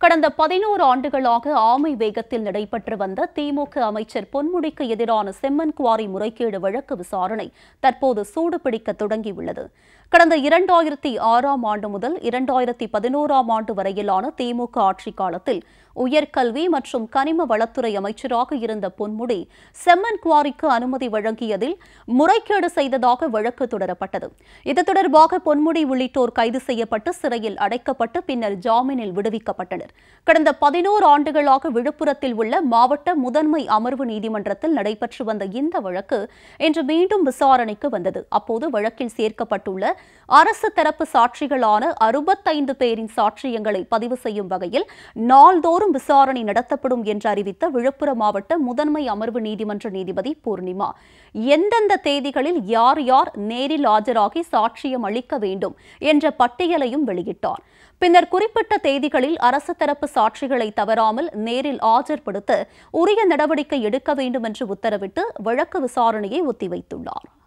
கடந்த பதினோரு ஆண்டுகளாக ஆமை வேகத்தில் நடைபெற்று வந்த திமுக அமைச்சர் பொன்முடிக்கு எதிரான செம்மன் குவாரி முறைகேடு வழக்கு விசாரணை தற்போது சூடுபிடிக்க தொடங்கியுள்ளது கடந்த இரண்டாயிரத்தி ஆறாம் ஆண்டு முதல் இரண்டாயிரத்தி பதினோராம் ஆண்டு வரையிலான திமுக ஆட்சிக் காலத்தில் உயர்கல்வி மற்றும் கனிம வளத்துறை அமைச்சராக இருந்த பொன்முடி செம்மன் குவாரிக்கு அனுமதி வழங்கியதில் முறைகேடு செய்ததாக வழக்கு தொடரப்பட்டது இது தொடர்பாக பொன்முடி உள்ளிட்டோர் கைது செய்யப்பட்டு சிறையில் அடைக்கப்பட்டு பின்னர் ஜாமீனில் விடுவிக்கப்பட்டனர் கடந்த பதினோரு ஆண்டுகளாக விழுப்புரத்தில் உள்ள மாவட்ட முதன்மை அமர்வு நீதிமன்றத்தில் நடைபெற்று வந்த இந்த வழக்கு இன்று மீண்டும் விசாரணைக்கு வந்தது அப்போது வழக்கில் சேர்க்கப்பட்டுள்ள அரசு தரப்பு சாட்சிகளான அறுபத்தைந்து பேரின் சாட்சியங்களை பதிவு செய்யும் வகையில் நாள்தோறும் விசாரணை நடத்தப்படும் என்று அறிவித்த விழுப்புரம் மாவட்ட முதன்மை அமர்வு நீதிமன்ற நீதிபதி பூர்ணிமா எந்தெந்த தேதிகளில் யார் யார் நேரில் ஆஜராகி சாட்சியம் அளிக்க வேண்டும் என்ற பட்டியலையும் வெளியிட்டார் பின்னர் குறிப்பிட்ட தேதிகளில் அரசு தரப்பு சாட்சிகளை தவறாமல் நேரில் ஆஜர்படுத்த உரிய நடவடிக்கை எடுக்க வேண்டும் என்று உத்தரவிட்டு வழக்கு விசாரணையை ஒத்திவைத்துள்ளார்